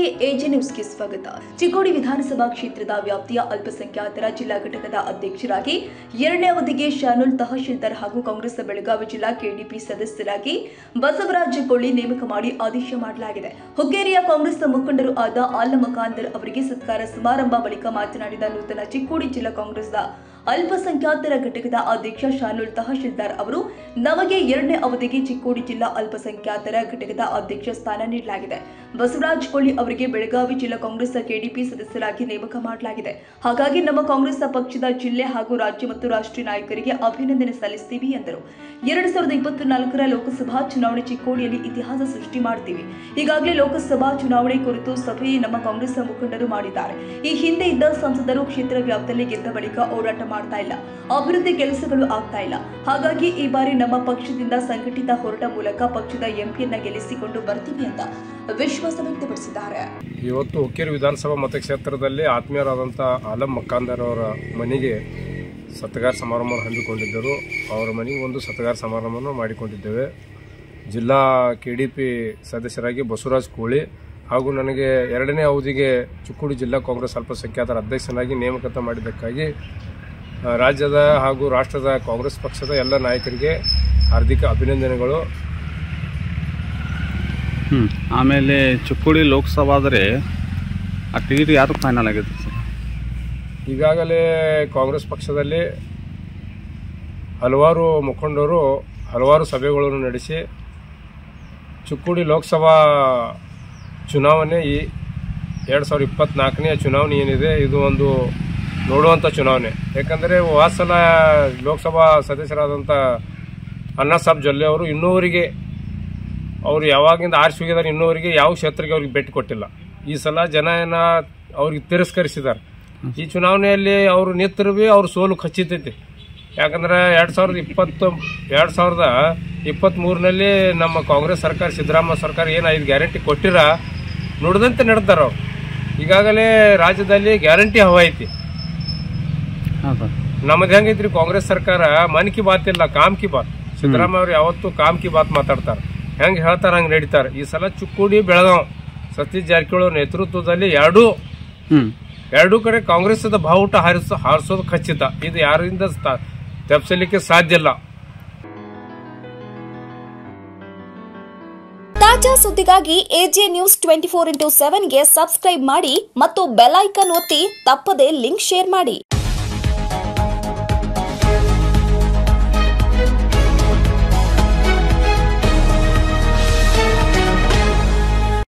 AJ ನ್ಯೂಸ್ಗೆ ಸ್ವಾಗತ ಚಿಕ್ಕೋಡಿ ವಿಧಾನಸಭಾ ಕ್ಷೇತ್ರದ ವ್ಯಾಪ್ತಿಯ ಅಲ್ಪಸಂಖ್ಯಾತರ ಜಿಲ್ಲಾ ಘಟಕದ ಅಧ್ಯಕ್ಷರಾಗಿ ಎರಡನೇ ಅವಧಿಗೆ ಶಾನುಲ್ ತಹಶೀಲ್ದಾರ್ ಹಾಗೂ ಕಾಂಗ್ರೆಸ್ ಬೆಳಗಾವಿ ಜಿಲ್ಲಾ ಕೆಡಿಪಿ ಸದಸ್ಯರಾಗಿ ಬಸವರಾಜ ಕೊಳ್ಳಿ ನೇಮಕ ಮಾಡಿ ಆದೇಶ ಮಾಡಲಾಗಿದೆ ಹುಕ್ಕೇರಿಯ ಕಾಂಗ್ರೆಸ್ ಮುಖಂಡರು ಆದ ಆಲಮ ಖಾಂದರ್ ಅವರಿಗೆ ಸತ್ಕಾರ ಸಮಾರಂಭ ಬಳಿಕ ಮಾತನಾಡಿದ ನೂತನ ಚಿಕ್ಕೋಡಿ ಜಿಲ್ಲಾ ಕಾಂಗ್ರೆಸ್ನ ಅಲ್ಪಸಂಖ್ಯಾತರ ಘಟಕದ ಅಧ್ಯಕ್ಷ ಶಾನುಲ್ ತಹಶೀಲ್ದಾರ್ ಅವರು ನಮಗೆ ಎರಡನೇ ಅವಧಿಗೆ ಚಿಕ್ಕೋಡಿ ಜಿಲ್ಲಾ ಅಲ್ಪಸಂಖ್ಯಾತರ ಘಟಕದ ಅಧ್ಯಕ್ಷ ಸ್ಥಾನ ನೀಡಲಾಗಿದೆ ಬಸವರಾಜ್ ಕೊಳ್ಳಿ ಅವರಿಗೆ ಬೆಳಗಾವಿ ಜಿಲ್ಲಾ ಕಾಂಗ್ರೆಸ್ ಕೆಡಿಪಿ ಸದಸ್ಯರಾಗಿ ನೇಮಕ ಮಾಡಲಾಗಿದೆ ಹಾಗಾಗಿ ನಮ್ಮ ಕಾಂಗ್ರೆಸ್ ಪಕ್ಷದ ಜಿಲ್ಲೆ ಹಾಗೂ ರಾಜ್ಯ ಮತ್ತು ರಾಷ್ಟ್ರೀಯ ನಾಯಕರಿಗೆ ಅಭಿನಂದನೆ ಸಲ್ಲಿಸ್ತೀವಿ ಎಂದರು ಎರಡು ಸಾವಿರದ ಇಪ್ಪತ್ನಾಲ್ಕರ ಲೋಕಸಭಾ ಚುನಾವಣೆ ಚಿಕ್ಕೋಡಿಯಲ್ಲಿ ಇತಿಹಾಸ ಸೃಷ್ಟಿ ಮಾಡ್ತೀವಿ ಈಗಾಗಲೇ ಲೋಕಸಭಾ ಚುನಾವಣೆ ಕುರಿತು ಸಭೆ ನಮ್ಮ ಕಾಂಗ್ರೆಸ್ ಮುಖಂಡರು ಮಾಡಿದ್ದಾರೆ ಈ ಹಿಂದೆ ಇದ್ದ ಸಂಸದರು ಕ್ಷೇತ್ರ ವ್ಯಾಪ್ತಿಯಲ್ಲಿ ಗೆದ್ದ ಬಳಿಕ ಹೋರಾಟ ಮಾಡ್ತಾ ಇಲ್ಲ ಅಭಿವೃದ್ಧಿ ಕೆಲಸಗಳು ಆಗ್ತಾ ಇಲ್ಲ ಹಾಗಾಗಿ ಈ ಬಾರಿ ನಮ್ಮ ಪಕ್ಷದಿಂದ ಸಂಘಟಿತ ಹೋರಾಟ ಮೂಲಕ ಪಕ್ಷದ ಎಂಪಿಯನ್ನ ಗೆಲ್ಲಿಸಿಕೊಂಡು ಬರ್ತೀವಿ ಅಂತ ವಿಶ್ವಾಸ ವ್ಯಕ್ತಪಡಿಸಿದ್ದಾರೆ ಇವತ್ತು ಹುಕ್ಕೇರಿ ವಿಧಾನಸಭಾ ಮತಕ್ಷೇತ್ರದಲ್ಲಿ ಆತ್ಮೀಯರಾದಂಥ ಆಲಂ ಮಕ್ಕಾಂದರ್ ಅವರ ಮನೆಗೆ ಸತ್ಕಾರ ಸಮಾರಂಭ ಹಮ್ಮಿಕೊಂಡಿದ್ದರು ಅವರ ಮನೆಗೆ ಒಂದು ಸತ್ಕಾರ ಸಮಾರಂಭವನ್ನು ಮಾಡಿಕೊಂಡಿದ್ದೇವೆ ಜಿಲ್ಲಾ ಕೆ ಡಿ ಪಿ ಸದಸ್ಯರಾಗಿ ಬಸವರಾಜ್ ಕೋಳಿ ಹಾಗೂ ನನಗೆ ಎರಡನೇ ಅವಧಿಗೆ ಚಿಕ್ಕೋಡಿ ಜಿಲ್ಲಾ ಕಾಂಗ್ರೆಸ್ ಅಲ್ಪಸಂಖ್ಯಾತರ ಅಧ್ಯಕ್ಷನಾಗಿ ನೇಮಕತ ಮಾಡಿದ್ದಕ್ಕಾಗಿ ಆ, ರಾಜ್ಯದ ಹಾಗೂ ರಾಷ್ಟ್ರದ ಕಾಂಗ್ರೆಸ್ ಪಕ್ಷದ ಎಲ್ಲ ನಾಯಕರಿಗೆ ಹಾರ್ದಿಕ ಅಭಿನಂದನೆಗಳು ಹ್ಞೂ ಆಮೇಲೆ ಚಿಕ್ಕೋಡಿ ಲೋಕಸಭಾ ಆದರೆ ಆ ಟಿಕೆಟ್ ಯಾರು ಫೈನಲ್ ಆಗಿದೆ ಸರ್ ಈಗಾಗಲೇ ಕಾಂಗ್ರೆಸ್ ಪಕ್ಷದಲ್ಲಿ ಹಲವಾರು ಮುಖಂಡರು ಹಲವಾರು ಸಭೆಗಳನ್ನು ನಡೆಸಿ ಚಿಕ್ಕೋಡಿ ಲೋಕಸಭಾ ಚುನಾವಣೆ ಈ ಎರಡು ಸಾವಿರದ ಇಪ್ಪತ್ನಾಲ್ಕನೆಯ ಚುನಾವಣೆ ಏನಿದೆ ಇದು ಒಂದು ನೋಡುವಂಥ ಚುನಾವಣೆ ಯಾಕಂದರೆ ವಾಸಲ ಲೋಕಸಭಾ ಸದಸ್ಯರಾದಂಥ ಅಣ್ಣಾ ಸಾಬ್ ಜೊಲ್ಲೆ ಅವರು ಇನ್ನೂವರೆಗೆ ಅವರು ಯಾವಾಗಿಂದ ಆರಿಸಿ ಹೋಗಿದ್ದಾರೆ ಇನ್ನೂವರೆಗೆ ಯಾವ ಕ್ಷೇತ್ರಕ್ಕೆ ಅವ್ರಿಗೆ ಭೇಟಿ ಕೊಟ್ಟಿಲ್ಲ ಈ ಸಲ ಜನ ಏನ ಅವ್ರಿಗೆ ತಿರಸ್ಕರಿಸಿದ್ದಾರೆ ಈ ಚುನಾವಣೆಯಲ್ಲಿ ಅವರು ನಿಂತರು ಭೀ ಅವ್ರ ಸೋಲು ಖಚಿತೈತಿ ಯಾಕಂದ್ರೆ ಎರಡು ಸಾವಿರದ ಇಪ್ಪತ್ತು ಎರಡು ಸಾವಿರದ ಇಪ್ಪತ್ತ್ಮೂರನಲ್ಲಿ ನಮ್ಮ ಕಾಂಗ್ರೆಸ್ ಸರ್ಕಾರ ಸಿದ್ದರಾಮಯ್ಯ ಸರ್ಕಾರ ಏನು ಐದು ಗ್ಯಾರಂಟಿ ಕೊಟ್ಟಿರ ನುಡಿದಂತೆ ನಡೆದಾರ ಅವ್ರು ಈಗಾಗಲೇ ರಾಜ್ಯದಲ್ಲಿ ಗ್ಯಾರಂಟಿ ಹವ ಐತಿ ಹಾಂ ಸರ್ ನಮ್ಮದು ಹೆಂಗೈತ್ರಿ ಕಾಂಗ್ರೆಸ್ ಸರ್ಕಾರ ಮನ್ ಕಿ ಬಾತ್ ಇಲ್ಲ ಕಾಮ್ ಕಿ ಬಾತ್ ಸಿದ್ದರಾಮಯ್ಯ ಅವ್ರು ಯಾವತ್ತೂ ಕಾಮ್ ಕಿ ಬಾತ್ ಮಾತಾಡ್ತಾರೆ ಹೆಂಗ್ ಹೇಳ್ತಾರ ಹಂಗ್ ನಡೀತಾರೆ ಈ ಸಲ ಚಿಕ್ಕೋಡಿ ಬೆಳಗಾವ್ ಸತೀಶ್ ಜಾರಕಿಹೊಳಿ ಅವ್ರ ನೇತೃತ್ವದಲ್ಲಿ ಎರಡೂ ಹ್ಞೂ ಎರಡೂ ಕಡೆ ಕಾಂಗ್ರೆಸ್ದ ಬಾವುಟ ಹಾರಿಸ ಹಾರಿಸೋದು ಖಚಿತ ಇದು ಯಾರಿಂದ ಸ್ಥ- ತಪ್ಪಿಸಲಿಕ್ಕೆ ಸಾಧ್ಯ ಇಲ್ಲ ತಾಜಾ ಸುದ್ದಿಗಾಗಿ AJ news twenty four into ಸೆವೆನ್ಗೆ ಸಬ್ಸ್ಕ್ರೈಬ್ ಮಾಡಿ ಮತ್ತು ಬೆಲ್ ಐಕಾನ್ ಒತ್ತಿ ತಪ್ಪದೇ ಲಿಂಕ್ ಶೇರ್ ಮಾಡಿ